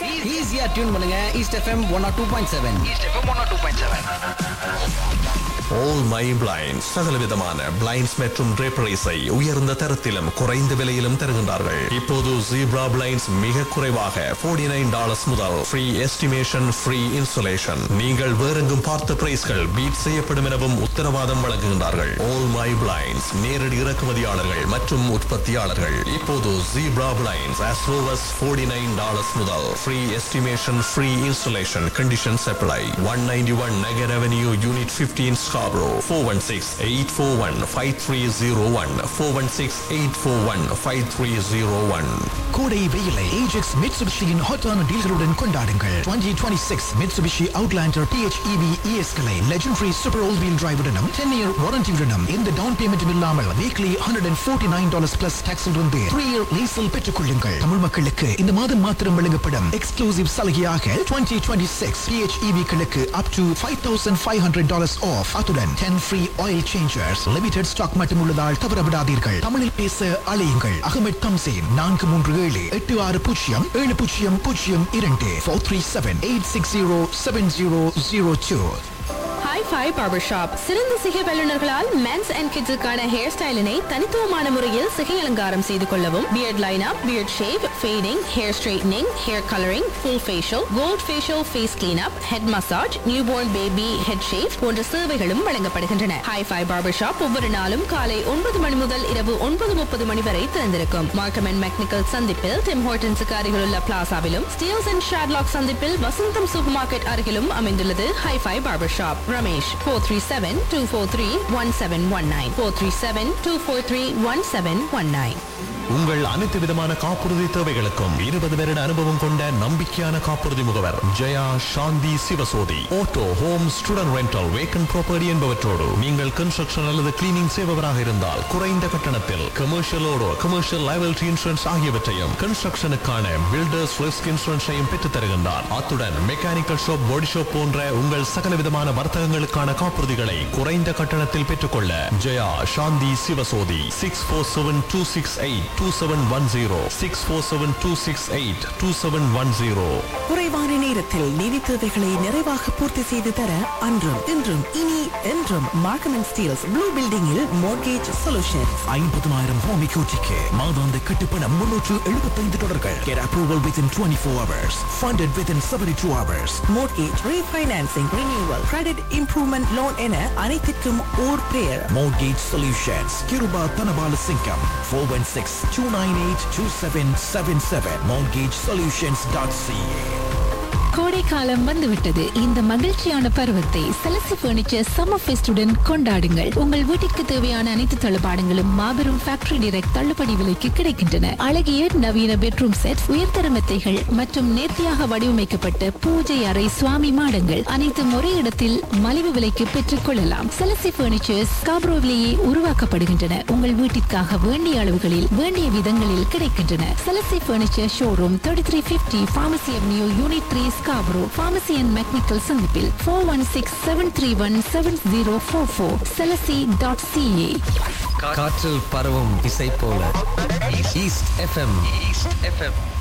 ஈஸியா டியூன் பண்ணுங்க east FM one o two point seven east FM one o two point seven All My Blinds சகலவிதமான blinds மற்றும் draperies-ஐ உயர்ந்த தரத்திலும் குறைந்த விலையிலும் தருகின்றார்கள் இப்போது ஜீப்ரா பிளைண்ட்ஸ் மிக குறைவாக 49 நைன் டாலர்ஸ் முதல் ஃப்ரீ எஸ்டிமேஷன் ஃப்ரீ இன்சுலேஷன் நீங்கள் வேறெங்கும் பார்த்த பிரைஸ்கள் பீட் செய்யப்படும் எனவும் உத்தரவாதம் வழங்குகின்றார்கள் All My Blinds நேரடி இறக்குமதியாளர்கள் மற்றும் உற்பத்தியாளர்கள் இப்போது zebra blinds as low as 49 nine dollars முதல் free estimation free insulation conditions apply one ninety one Nagar avenue unit 15 Scarborough 416-841-5301 416-841-5301 கோடை வெயிலை ஏஜெக்ஸ் மிட்சுபிஷியின் ஹாட்டான டீல்களுடன் கொண்டாடுங்கள் 2026 மிட்சுபிஷி அவுட்லாண்டர் PHEV ES களை லெஜெண்டரி சூப்பர் ஆல் வீல் டிரைவுடனும் 10 இயர் வாரண்டியுடனும் எந்த டவுன் பேமெண்ட்டும் இல்லாமல் வீக்லி 149 டாலர்ஸ் பிளஸ் டாக்ஸ் இருந்து 3 இயர் லீஸில் பெற்றுக் கொள்ளுங்கள் தமிழ் மக்களுக்கு இந்த மாதம் மாத்திரம் வழங்கப்படும் எக்ஸ்க்ளூசிவ் சலுகையாக 2026 PHEV களுக்கு அப் டு 5500 டாலர்ஸ் ஆஃப் அத்துடன் 10 free oil changers limited stock மட்டும் உள்ளதால் தவறவிடாதீர்கள் தமிழில் பேச அழையுங்கள் அகமது தம்சேன் நான்கு மூன்று ஏழு எட்டு ஆறு பூஜ்ஜியம் ஏழு பூஜ்ஜியம் பூஜ்ஜியம் இரண்டு four three seven eight six zero seven zero zero two hi fi barber shop சிறந்த சிகை வல்லுநர்களால் மென்ஸ் அண்ட் கிட்ஸுக்கான ஹேர் ஸ்டைலினை தனித்துவமான முறையில் சிகை அலங்காரம் செய்து கொள்ளவும் beard lineup beard shave fading hair straightening hair colouring full facial gold facial face cleanup head massage new born baby head shave போன்ற சேவைகளும் வழங்கப்படுகின்றன ஹாய் ஃபை பார்பர் ஷாப் ஒவ்வொரு நாளும் காலை ஒன்பது மணி முதல் இரவு ஒன்பது முப்பது மணி வரை திறந்திருக்கும் மார்க்கம் அண்ட் மெக்னிக்கல் சந்திப்பில் டிம் ஹோட்டன்ஸுக்கு அருகிலுள்ள பிளாசாவிலும் ஸ்டீல்ஸ் அண்ட் ஷாட்லாக் சந்திப்பில் வசந்தம் சூப்பர் மார்க்கெட் அருகிலும் அமைந்துள்ளது hi fi barber shop Ramesh four three seven two four three one seven one nine four three seven two four three one seven one nine உங்கள் அனைத்து விதமான காப்புறுதி தேவைகளுக்கும் இருபது வருட அனுபவம் கொண்ட நம்பிக்கையான காப்புறுதி முகவர் Jeya Shanthi Sivasothy auto home student rental vacant property என்பவற்றோடு நீங்கள் கன்ஸ்ட்ரக்ஷன் அல்லது கிளீனிங் செய்பவராக இருந்தால் குறைந்த கட்டணத்தில் கமர்ஷியலோடு கமர்ஷியல் லைபிலிட்டி இன்சூரன்ஸ் ஆகியவற்றையும் கன்ஸ்ட்ரக்ஷனுக்கான பில்டர்ஸ் ரிஸ்க் இன்சூரன்ஸையும் பெற்றுத் தருகின்றார் அத்துடன் மெக்கானிக்கல் ஷாப் பாடி ஷாப் போன்ற உங்கள் சகல விதமான வர்த்தகங்களுக்கான காப்புறுதிகளை குறைந்த கட்டணத்தில் பெற்றுக்கொள்ள Jeya Shanthi Sivasothy six four seven two six eight two seven one zero six four seven two six eight two seven one zero குறைவான நேரத்தில் நிதி தேவைகளை நிறைவாக பூர்த்தி செய்து தர அன்றும் இன்றும் இனி என்றும் மார்க்கம் அண்ட் ஸ்டீல்ஸ் ப்ளூ பில்டிங்கில் மோர்கேஜ் சொல்யூஷன் ஐம்பதுனாயிரம் ஹோம் எக்யூட்டிக்கு மாதாந்த கட்டுப்பணம் முன்னூற்று எழுபத்தைந்து டாலர்கள் Get approval within 24 hours. Funded within 72 hours. Mortgage refinancing renewal credit improvement loan என அனைத்திற்கும் ஓர் பெயர் Mortgage Solutions. Kiruba Tanabala Singham. 416-298-2777. MortgageSolutions.ca. கோடை காலம் வந்துவிட்டது இந்த மகிழ்ச்சியான பருவத்தை செலசி பர்னிச்சர் சம்மர் ஃபெஸ்டுடன் கொண்டாடுங்கள் உங்கள் வீட்டிற்கு தேவையான அனைத்து தளபாடங்களும் மாபெரும் ஃபேக்டரி டைரக்ட் தள்ளுபடி விலைக்கு கிடைக்கின்றன அழகிய நவீன பெட்ரூம் செட் உயர்தர மெத்தைகள் மற்றும் நேர்த்தியாக வடிவமைக்கப்பட்ட பூஜை அறை சுவாமி மாடங்கள் அனைத்தும் ஒரே இடத்தில் மலிவு விலைக்கு பெற்றுக் கொள்ளலாம் செலசி பர்னிச்சர்ஸ் காப்ரோவிலேயே உருவாக்கப்படுகின்றன உங்கள் வீட்டிற்காக வேண்டிய அளவுகளில் வேண்டிய விதங்களில் கிடைக்கின்றன செலசி furniture showroom thirty three fifty Pharmacy avenue unit three Scarborough Pharmacy and McNicoll சந்திப்பில் four one six seven three one seven zero four four செலசி டாட் சிஏ காற்றில் பரவும் இசை போல ஈஸ்ட் எஃப்எம் ஈஸ்ட் எஃப்எம்